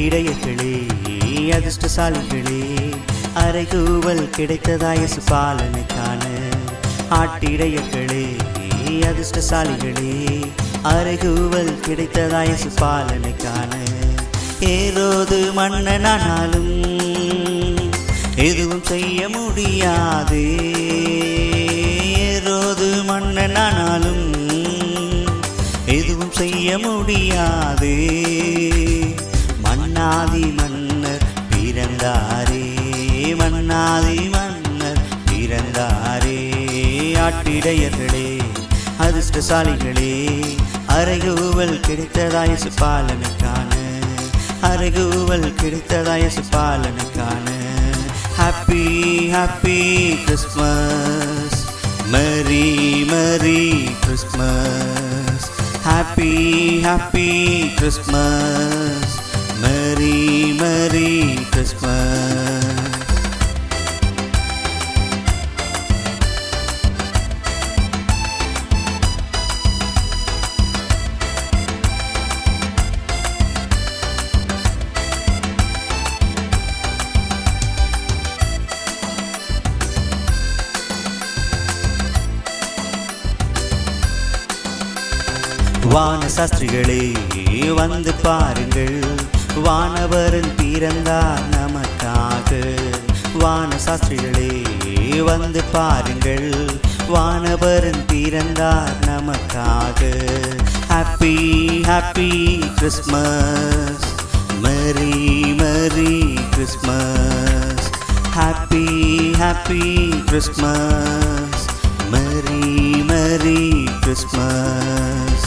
ஆட்டிடையர்களே அதிர்ஷ்டசாலிகளே அரைகூவல் கிடைத்ததாய சுபாலனுக்கான ஆட்டிடையர்களே அதிர்ஷ்டசாலிகளே அரைகூவல் கிடைத்ததாய சுபாலனுக்கான ஏரோது மன்னனானாலும் எதுவும் செய்ய முடியாது ஏரோது மன்னனானாலும் எதுவும் செய்ய முடியாது மன்னாதி மன்னர் பிறந்தாரே மன்னாதி மன்னர் பிறந்தாரே ஆட்டிடையர்களே அதிர்ஷ்டசாலிகளே அரைகூவல் கிடைத்ததாய சுபாலனுக்கான அரைகூவல் கிடைத்ததாய சுபாலனுக்கான happy happy Christmas merry merry Christmas happy happy Christmas merry merry Christmas வான சாஸ்திரிகளே வந்து பாருங்கள் வானவரன் பிறந்தார் நமக்காக வான சாஸ்திரிகளே வந்து பாருங்கள் வானவரன் பிறந்தார் நமக்காக happy happy Christmas merry merry Christmas happy happy Christmas merry merry Christmas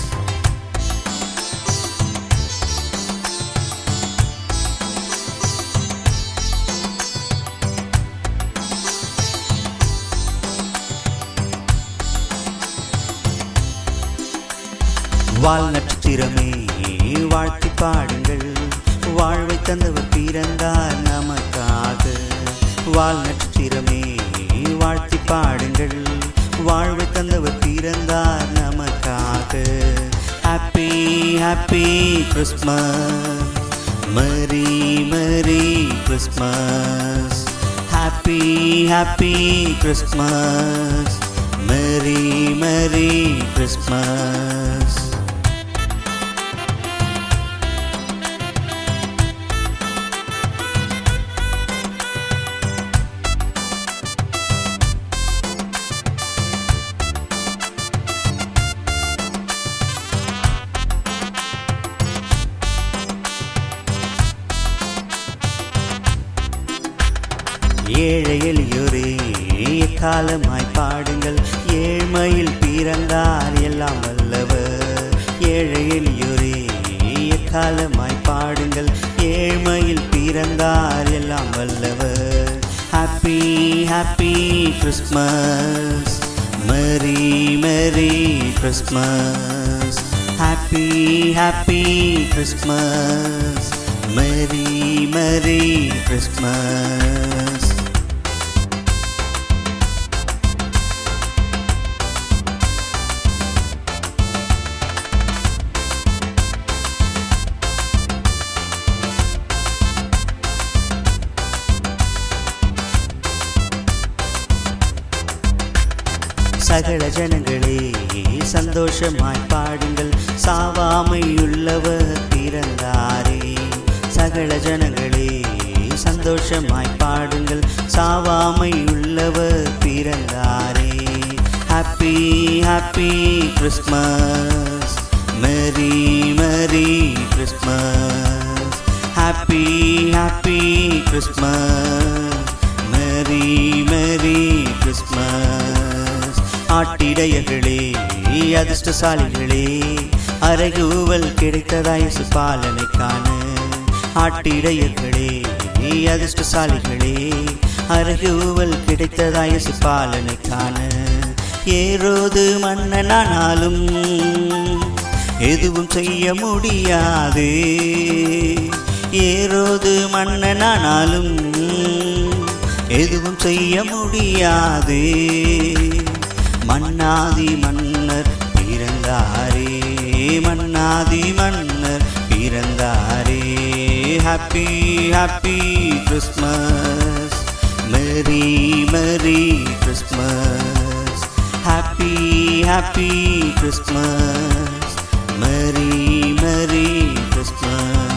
வால் நட்சத்திரமே வாழ்த்தி பாடுங்கள் வாழ்வை தந்தவர் பிறந்தார் நமக்காக வால் நட்சத்திரமே வாழ்த்தி பாடுங்கள் வாழ்வை தந்தவர் பிறந்தார் நமக்காக happy happy Christmas merry merry Christmas happy happy Christmas merry merry Christmas ஏழை எளியோரே காலமாய் பாடுங்கள் ஏழ்மையில் பிறந்தார் எல்லாம் வல்லவர் ஏழை எளியோரே காலமாய் பாடுங்கள் ஏழ்மையில் பிறந்தார் எல்லாம் வல்லவர் happy happy Christmas merry merry Christmas happy happy Christmas merry merry Christmas சகல ஜனங்களே சந்தோஷமாய் பாடுங்கள் சாவாமையுள்ளவர் பிறந்தாரே சகல ஜனங்களே சந்தோஷமாய் பாடுங்கள் சாவாமையுள்ளவர் பிறந்தாரே happy happy Christmas merry merry Christmas happy happy Christmas merry merry Christmas ஆட்டிடையர்களே அதிர்ஷ்டசாலிகளே அரைகூவல் கிடைத்ததாய் சுபாலனை காண ஆட்டிடையர்களே அதிர்ஷ்டசாலிகளே அரைகூவல் கிடைத்ததாய் சுபாலனை காண ஏரோது மன்னனானாலும் எதுவும் செய்ய முடியாது ஏரோது மன்னனானாலும் எதுவும் செய்ய முடியாது மன்னாதி மன்னர் பிறந்தாரே மன்னாதி மன்னர் பிறந்தாரே happy happy Christmas merry merry Christmas happy happy Christmas merry merry Christmas